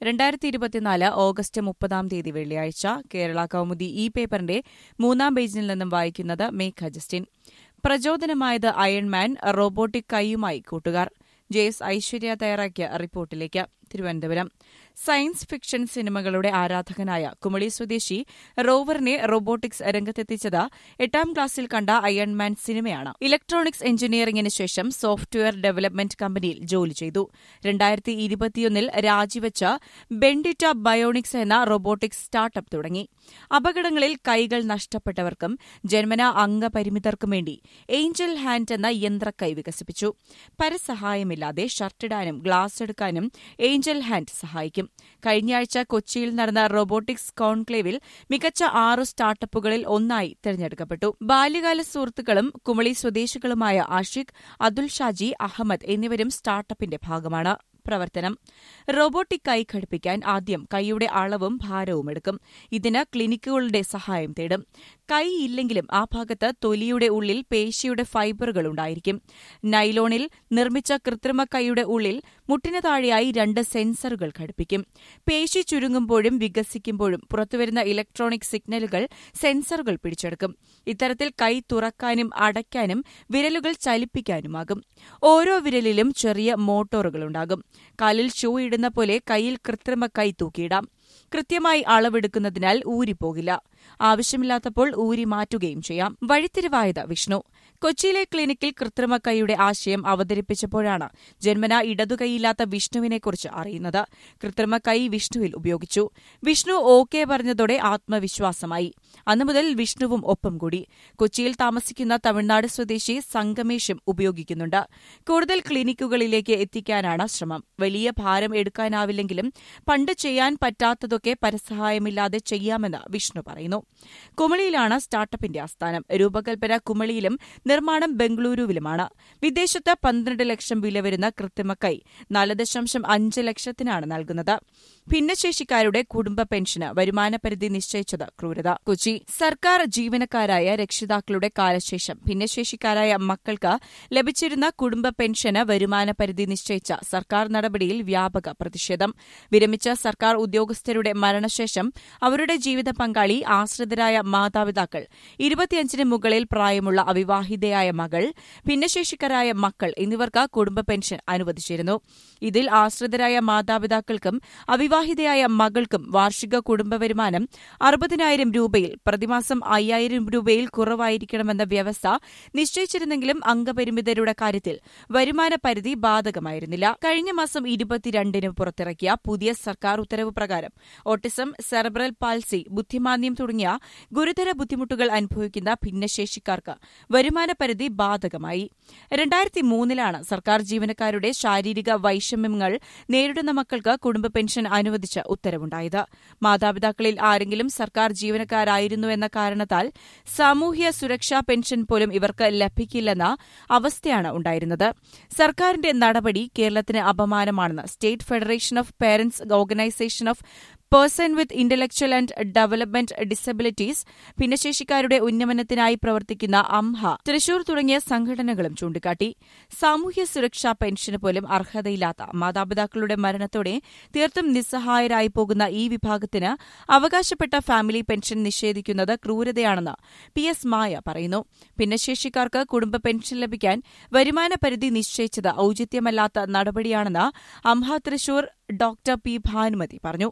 രണ്ടായിരത്തി ഇരുപത്തിനാല് ഓഗസ്റ്റ് മുപ്പതാം തീയതി വെള്ളിയാഴ്ച കേരള കൗമുദി ഇ പേപ്പറിന്റെ മൂന്നാം പേജിൽ നിന്നും വായിക്കുന്നത് മേഘ ജസ്റ്റിൻ പ്രചോദനമായത് അയൺമാൻ റോബോട്ടിക് കൈയുമായി കൂട്ടുകാർ ജെ എസ് ഐശ്വര്യ തയ്യാറാക്കിയ റിപ്പോർട്ടിലേക്ക് തിരുവനന്തപുരം സയൻസ് ഫിക്ഷൻ സിനിമകളുടെ ആരാധകനായ കുമളി സ്വദേശി റോവറിനെ റോബോട്ടിക്സ് രംഗത്തെത്തിച്ചത് എട്ടാം ക്ലാസ്സിൽ കണ്ട അയൺമാൻ സിനിമയാണ് ഇലക്ട്രോണിക്സ് എഞ്ചിനീയറിംഗിന് ശേഷം സോഫ്റ്റ്വെയർ ഡെവലപ്മെന്റ് കമ്പനിയിൽ ജോലി ചെയ്തു രണ്ടായിരത്തി ഇരുപത്തിയൊന്നിൽ രാജിവെച്ച ബെൻഡിറ്റ ബയോണിക്സ് എന്ന റോബോട്ടിക്സ് സ്റ്റാർട്ടപ്പ് തുടങ്ങി അപകടങ്ങളിൽ കൈകൾ നഷ്ടപ്പെട്ടവർക്കും ജന്മന അംഗപരിമിതർക്കും വേണ്ടി ഏഞ്ചൽ ഹാൻഡ് എന്ന യന്ത്രക്കൈ വികസിപ്പിച്ചു പരസഹായമില്ലാതെ ഷർട്ടിടാനും ഗ്ലാസ് എടുക്കാനും ഏഞ്ചൽ ഹാൻഡ് സഹായിക്കും കഴിഞ്ഞയാഴ്ച കൊച്ചിയിൽ നടന്ന റോബോട്ടിക്സ് കോൺക്ലേവിൽ മികച്ച ആറു സ്റ്റാർട്ടപ്പുകളിൽ ഒന്നായി തെരഞ്ഞെടുക്കപ്പെട്ടു ബാല്യകാല സുഹൃത്തുക്കളും കുമളി സ്വദേശികളുമായ ആഷിഖ് അതുൽ ഷാജി അഹമ്മദ് എന്നിവരും സ്റ്റാർട്ടപ്പിന്റെ ഭാഗമാണ് പ്രവർത്തനം റോബോട്ടിക് കൈ ഘടിപ്പിക്കാൻ ആദ്യം കൈയുടെ അളവും ഭാരവും എടുക്കും ഇതിന് ക്ലിനിക്കുകളുടെ സഹായം തേടും കൈ ഇല്ലെങ്കിലും ആ ഭാഗത്ത് തൊലിയുടെ ഉള്ളിൽ പേശിയുടെ ഫൈബറുകൾ ഉണ്ടായിരിക്കും നൈലോണിൽ നിർമ്മിച്ച കൃത്രിമ കൈയുടെ ഉള്ളിൽ മുട്ടിന് താഴെയായി രണ്ട് സെൻസറുകൾ ഘടിപ്പിക്കും പേശി ചുരുങ്ങുമ്പോഴും വികസിക്കുമ്പോഴും പുറത്തുവരുന്ന ഇലക്ട്രോണിക് സിഗ്നലുകൾ സെൻസറുകൾ പിടിച്ചെടുക്കും ഇത്തരത്തിൽ കൈ തുറക്കാനും അടയ്ക്കാനും വിരലുകൾ ചലിപ്പിക്കാനുമാകും ഓരോ വിരലിലും ചെറിയ മോട്ടോറുകളുണ്ടാകും കാലിൽ ഷൂ ഇടുന്ന പോലെ കൈയിൽ കൃത്രിമ കൈ തൂക്കിയിടാം കൃത്യമായി അളവെടുക്കുന്നതിനാൽ ഊരിപ്പോകില്ല ആവശ്യമില്ലാത്തപ്പോൾ ഊരി മാറ്റുകയും ചെയ്യാം വഴിത്തിരിവായത് വിഷ്ണു കൊച്ചിയിലെ ക്ലിനിക്കിൽ കൃത്രിമ കൈയുടെ ആശയം അവതരിപ്പിച്ചപ്പോഴാണ് ജന്മന ഇടതുകൈയില്ലാത്ത വിഷ്ണുവിനെക്കുറിച്ച് അറിയുന്നത് കൃത്രിമ കൈ വിഷ്ണുവിൽ ഉപയോഗിച്ചു വിഷ്ണു ഓക്കെ പറഞ്ഞതോടെ ആത്മവിശ്വാസമായി അന്നു മുതൽ വിഷ്ണുവും ഒപ്പം കൂടി കൊച്ചിയിൽ താമസിക്കുന്ന തമിഴ്നാട് സ്വദേശി സംഗമേഷും ഉപയോഗിക്കുന്നുണ്ട് കൂടുതൽ ക്ലിനിക്കുകളിലേക്ക് എത്തിക്കാനാണ് ശ്രമം വലിയ ഭാരം എടുക്കാനാവില്ലെങ്കിലും പണ്ട് ചെയ്യാൻ പറ്റാത്തതൊക്കെ പരസഹായമില്ലാതെ ചെയ്യാമെന്ന് വിഷ്ണു പറയുന്നു കുമളിയിലാണ് സ്റ്റാർട്ടപ്പിന്റെ ആസ്ഥാനം രൂപകൽപ്പന കുമളിയിലും നിർമ്മാണം ബംഗളൂരുവിലുമാണ് വിദേശത്ത് പന്ത്രണ്ട് ലക്ഷം വില വരുന്ന കൃത്രിമക്കൈ നാല് ദശാംശം അഞ്ച് ലക്ഷത്തിനാണ് നൽകുന്നത് ഭിന്നശേഷിക്കാരുടെ കുടുംബ പെൻഷന് വരുമാന പരിധി നിശ്ചയിച്ചത് ക്രൂരത കൊച്ചി സർക്കാർ ജീവനക്കാരായ രക്ഷിതാക്കളുടെ കാലശേഷം ഭിന്നശേഷിക്കാരായ മക്കൾക്ക് ലഭിച്ചിരുന്ന കുടുംബ പെൻഷന് വരുമാന പരിധി നിശ്ചയിച്ച സർക്കാർ നടപടിയിൽ വ്യാപക പ്രതിഷേധം വിരമിച്ച സർക്കാർ ഉദ്യോഗസ്ഥരുടെ മരണശേഷം അവരുടെ ജീവിത പങ്കാളി ആശ്രിതരായ മാതാപിതാക്കൾ ഇരുപത്തിയഞ്ചിന് മുകളിൽ പ്രായമുള്ള അവിവാഹിതയായ മകൾ ഭിന്നശേഷിക്കാരായ മക്കൾ എന്നിവർക്ക് കുടുംബ പെൻഷൻ അനുവദിച്ചിരുന്നു ഇതിൽ ആശ്രിതരായ മാതാപിതാക്കൾക്കും അവിവാഹിതയായ മകൾക്കും വാർഷിക കുടുംബ വരുമാനം അറുപതിനായിരം രൂപയിൽ പ്രതിമാസം അയ്യായിരം രൂപയിൽ കുറവായിരിക്കണമെന്ന വ്യവസ്ഥ നിശ്ചയിച്ചിരുന്നെങ്കിലും അംഗപരിമിതരുടെ കാര്യത്തിൽ വരുമാന പരിധി ബാധകമായിരുന്നില്ല കഴിഞ്ഞ മാസം ഇരുപത്തിരണ്ടിന് പുറത്തിറക്കിയ പുതിയ സർക്കാർ ഉത്തരവ് പ്രകാരം ഓട്ടിസം സെറബ്രൽ പാൽസി ബുദ്ധിമാന്ദ്യം തുടങ്ങിയ ഗുരുതര ബുദ്ധിമുട്ടുകൾ അനുഭവിക്കുന്ന ഭിന്നശേഷിക്കാർക്ക് വരുമാന പരിധി ബാധകമായി രണ്ടായിരത്തി മൂന്നിലാണ് സർക്കാർ ജീവനക്കാരുടെ ശാരീരിക വൈഷമ്യങ്ങൾ നേരിടുന്ന മക്കൾക്ക് കുടുംബ പെൻഷൻ അനുവദിച്ച് ഉത്തരവുണ്ടായത് മാതാപിതാക്കളിൽ ആരെങ്കിലും സർക്കാർ ജീവനക്കാരായിരുന്നു എന്ന കാരണത്താൽ സാമൂഹ്യ സുരക്ഷാ പെൻഷൻ പോലും ഇവർക്ക് ലഭിക്കില്ലെന്ന അവസ്ഥയാണ് ഉണ്ടായിരുന്നത് സർക്കാരിന്റെ നടപടി കേരളത്തിന് അപമാനമാണെന്ന് State Federation of Parents Organisation of Person with Intellectual and Development Disabilities ഭിന്നശേഷിക്കാരുടെ ഉന്നമനത്തിനായി പ്രവർത്തിക്കുന്ന അംഹ തൃശൂർ തുടങ്ങിയ സംഘടനകളും ചൂണ്ടിക്കാട്ടി സാമൂഹ്യ സുരക്ഷാ പെൻഷന് പോലും അർഹതയില്ലാത്ത മാതാപിതാക്കളുടെ മരണത്തോടെ തീർത്തും നിസ്സഹായരായി പോകുന്ന ഈ വിഭാഗത്തിന് അവകാശപ്പെട്ട ഫാമിലി പെൻഷൻ നിഷേധിക്കുന്നത് ക്രൂരതയാണെന്ന് പി എസ് മായ പറയുന്നു ഭിന്നശേഷിക്കാർക്ക് കുടുംബ പെൻഷൻ ലഭിക്കാൻ വരുമാന പരിധി നിശ്ചയിച്ചത് ഔചിത്യമല്ലാത്ത നടപടിയാണെന്ന് അംഹ തൃശൂർ ഡോക്ടർ പി ഭാനുമതി പറഞ്ഞു